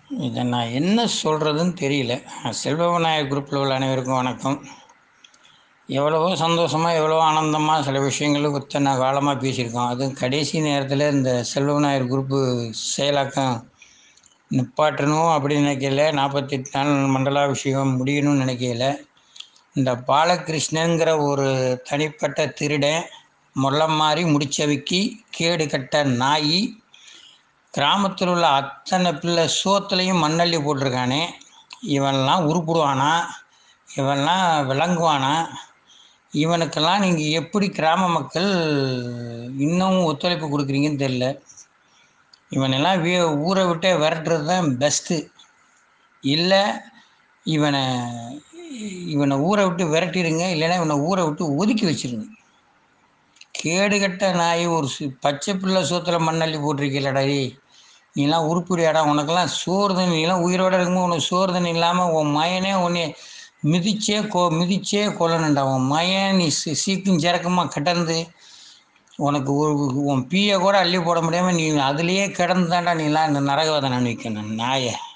இதை நான் என்ன சொல்கிறதுன்னு தெரியல செல்வவிநாயகர் குரூப்பில் உள்ள அனைவருக்கும் வணக்கம் எவ்வளவோ சந்தோஷமாக எவ்வளவோ ஆனந்தமாக சில விஷயங்கள் இத்தனை காலமாக பேசியிருக்கோம் அதுவும் கடைசி நேரத்தில் இந்த செல்வவிநாயகர் குரூப்பு செயலாக்கம் நிப்பாட்டணும் அப்படின்னு நினைக்கல நாற்பத்தெட்டு நாள் மண்டலாபிஷேகம் முடியணும்னு நினைக்கல இந்த பாலகிருஷ்ணங்கிற ஒரு தனிப்பட்ட திருடன் முல்லை மாதிரி முடிச்சவிக்கி கேடு கட்ட நாய் கிராமத்தில் உள்ள அத்தனை பிள்ளை சோத்துலையும் மண்ணள்ளி போட்டிருக்கானே இவன்லாம் உருப்பிடுவானா இவன்லாம் விளங்குவானா இவனுக்கெல்லாம் நீங்கள் எப்படி கிராம மக்கள் இன்னும் ஒத்துழைப்பு கொடுக்குறீங்கன்னு தெரில இவனெல்லாம் வீ ஊரை விட்டே விரட்டுறது தான் பெஸ்ட்டு இல்லை இவனை இவனை ஊரை விட்டு விரட்டிடுங்க இல்லைன்னா இவனை ஊரை விட்டு ஒதுக்கி வச்சிருங்க கேடுகட்ட நாய் ஒரு சு பச்சை பிள்ளை சோத்தில் மண்ணள்ளி போட்டிருக்கீங்களடா நீலாம் உருப்படியாடா உனக்கெல்லாம் சோறு தண்ணி நீலாம் உயிரோடு இருக்கும்போது உனக்கு சோறு தண்ணி இல்லாமல் உன் மயனே உன்னை மிதிச்சே கோ மிதிச்சே கொல்லணுண்டா உன் மயன் நீ சீ சீக்கும் ஜறக்கமாக கிடந்து உனக்கு ஒரு உன் பீயை கூட அள்ளி போட முடியாமல் நீ அதுலேயே கிடந்து தாண்டா நீலாம் இந்த நரகவாதம் அனுபவிக்கணும் நாயை